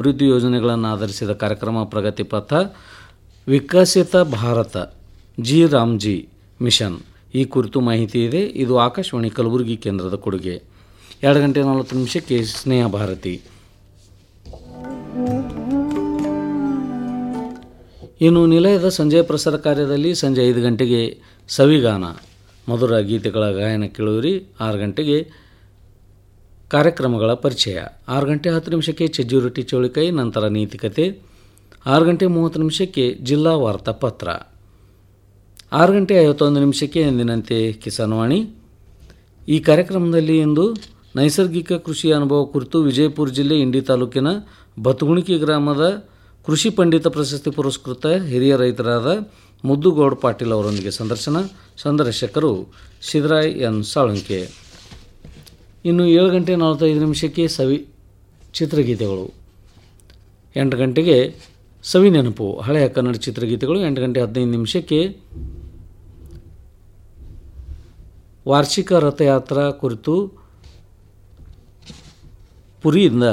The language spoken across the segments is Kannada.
ಅಭಿವೃದ್ಧಿ ಯೋಜನೆಗಳನ್ನು ಆಧರಿಸಿದ ಕಾರ್ಯಕ್ರಮ ಪ್ರಗತಿ ಪಥ ವಿಕಸಿತ ಭಾರತ ಜಿ ರಾಮ್ಜಿ ಮಿಷನ್ ಈ ಕುರಿತು ಮಾಹಿತಿ ಇದೆ ಇದು ಆಕಾಶವಾಣಿ ಕಲಬುರಗಿ ಕೇಂದ್ರದ ಕೊಡುಗೆ ಎರಡು ಗಂಟೆ ನಲವತ್ತು ನಿಮಿಷಕ್ಕೆ ಸ್ನೇಹ ಭಾರತಿ ಇನ್ನು ನಿಲಯದ ಸಂಜೆ ಪ್ರಸಾರ ಕಾರ್ಯದಲ್ಲಿ ಸಂಜೆ ಐದು ಗಂಟೆಗೆ ಸವಿಗಾನ ಮಧುರ ಗೀತೆಗಳ ಗಾಯನ ಕೇಳುವಿರಿ ಆರು ಗಂಟೆಗೆ ಕಾರ್ಯಕ್ರಮಗಳ ಪರಿಚಯ ಆರು ಗಂಟೆ ಹತ್ತು ನಿಮಿಷಕ್ಕೆ ಚಜ್ಜಿ ರೊಟ್ಟಿ ಚೌಳಿಕಾಯಿ ನಂತರ ನೀತಿಕತೆ ಆರು ಗಂಟೆ ಮೂವತ್ತು ನಿಮಿಷಕ್ಕೆ ಜಿಲ್ಲಾ ವಾರ್ತಾ ಪತ್ರ ಆರು ಗಂಟೆ ಐವತ್ತೊಂದು ನಿಮಿಷಕ್ಕೆ ಎಂದಿನಂತೆ ಕಿಸಾನ್ವಾಣಿ ಈ ಕಾರ್ಯಕ್ರಮದಲ್ಲಿ ಇಂದು ನೈಸರ್ಗಿಕ ಕೃಷಿ ಅನುಭವ ಕುರಿತು ವಿಜಯಪುರ ಜಿಲ್ಲೆ ಇಂಡಿ ತಾಲೂಕಿನ ಬತಗುಣಿಕಿ ಗ್ರಾಮದ ಕೃಷಿ ಪಂಡಿತ ಪ್ರಶಸ್ತಿ ಪುರಸ್ಕೃತ ಹಿರಿಯ ರೈತರಾದ ಮುದ್ದುಗೌಡ ಪಾಟೀಲ್ ಅವರೊಂದಿಗೆ ಸಂದರ್ಶನ ಸಂದರ್ಶಕರು ಸಿದ್ದರಾಯ್ ಎನ್ ಸಾಳುಂಕೆ ಇನ್ನು ಏಳು ಗಂಟೆ ನಲವತ್ತೈದು ನಿಮಿಷಕ್ಕೆ ಸವಿ ಚಿತ್ರಗೀತೆಗಳು ಎಂಟು ಗಂಟೆಗೆ ಸವಿ ನೆನಪು ಹಳೆಯ ಕನ್ನಡ ಚಿತ್ರಗೀತೆಗಳು ಎಂಟು ಗಂಟೆ ಹದಿನೈದು ನಿಮಿಷಕ್ಕೆ ವಾರ್ಷಿಕ ರಥಯಾತ್ರಾ ಕುರಿತು ಪುರಿಯಿಂದ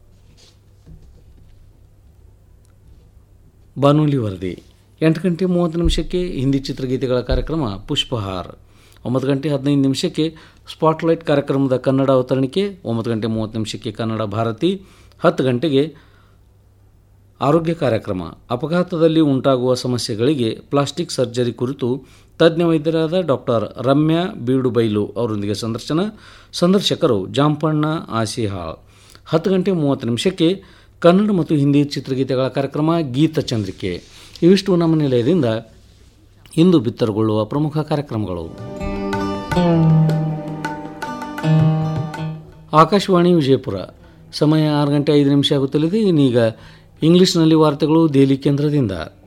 ಬಾನುಲಿ ವರದಿ ಎಂಟು ಗಂಟೆ ಮೂವತ್ತು ನಿಮಿಷಕ್ಕೆ ಹಿಂದಿ ಚಿತ್ರಗೀತೆಗಳ ಕಾರ್ಯಕ್ರಮ ಪುಷ್ಪಹಾರ್ ಒಂಬತ್ತು ಗಂಟೆ ಹದಿನೈದು ನಿಮಿಷಕ್ಕೆ ಸ್ಪಾಟ್ಲೈಟ್ ಕಾರ್ಯಕ್ರಮದ ಕನ್ನಡ ಅವತರಣಿಕೆ ಒಂಬತ್ತು ಗಂಟೆ ಮೂವತ್ತು ನಿಮಿಷಕ್ಕೆ ಕನ್ನಡ ಭಾರತಿ ಹತ್ತು ಗಂಟೆಗೆ ಆರೋಗ್ಯ ಕಾರ್ಯಕ್ರಮ ಅಪಘಾತದಲ್ಲಿ ಉಂಟಾಗುವ ಸಮಸ್ಯೆಗಳಿಗೆ ಪ್ಲಾಸ್ಟಿಕ್ ಸರ್ಜರಿ ಕುರಿತು ತಜ್ಞ ವೈದ್ಯರಾದ ಡಾಕ್ಟರ್ ರಮ್ಯಾ ಬೀಡುಬೈಲು ಅವರೊಂದಿಗೆ ಸಂದರ್ಶನ ಸಂದರ್ಶಕರು ಜಾಂಪಣ್ಣ ಆಸಿಹಾಳ್ ಹತ್ತು ಗಂಟೆ ಮೂವತ್ತು ನಿಮಿಷಕ್ಕೆ ಕನ್ನಡ ಮತ್ತು ಹಿಂದಿ ಚಿತ್ರಗೀತೆಗಳ ಕಾರ್ಯಕ್ರಮ ಗೀತ ಚಂದ್ರಿಕೆ ಇವಿಷ್ಟು ನಮ್ಮ ನಿಲಯದಿಂದ ಇಂದು ಬಿತ್ತರಗೊಳ್ಳುವ ಪ್ರಮುಖ ಕಾರ್ಯಕ್ರಮಗಳು ಆಕಾಶವಾಣಿ ವಿಜಯಪುರ ಸಮಯ ಆರು ಗಂಟೆ ಐದು ನಿಮಿಷ ಆಗುತ್ತಲಿದೆ ಇನ್ನೀಗ ಇಂಗ್ಲಿಷ್ನಲ್ಲಿ ವಾರ್ತೆಗಳು ದೆಹಲಿ ಕೇಂದ್ರದಿಂದ